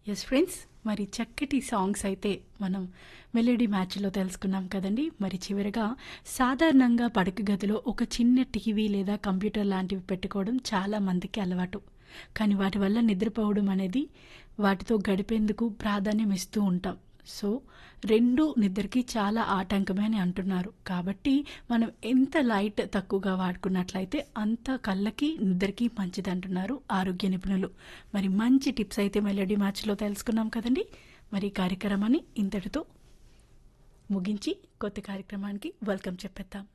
yes friends మరి చక్కటి songs అయితే మనం మెలోడీ మ్యాచ్లో తెలుసుకున్నాం కదండి మరి చివరిగా సాధారణంగా పడక గదిలో ఒక చిన్న టీవీ లేదా కంప్యూటర్ లాంటివి పెట్టుకోవడం చాలా మందికి అలవాటు కానీ వాటి వల్ల నిద్రపోవడం అనేది వాటితో గడిపేందుకు ప్రాధాన్యం ఇస్తూ ఉంటాం సో రెండు నిద్రకి చాలా ఆటంకమే అని అంటున్నారు కాబట్టి మనం ఎంత లైట్ తక్కువగా వాడుకున్నట్లయితే అంత కళ్ళకి నిద్రకి మంచిది అంటున్నారు ఆరోగ్య నిపుణులు మరి మంచి టిప్స్ అయితే మెలోడీ మ్యాచ్లో తెలుసుకున్నాం కదండి మరి ఈ కార్యక్రమాన్ని ఇంతటితో ముగించి కొత్త కార్యక్రమానికి వెల్కమ్ చెప్పేద్దాం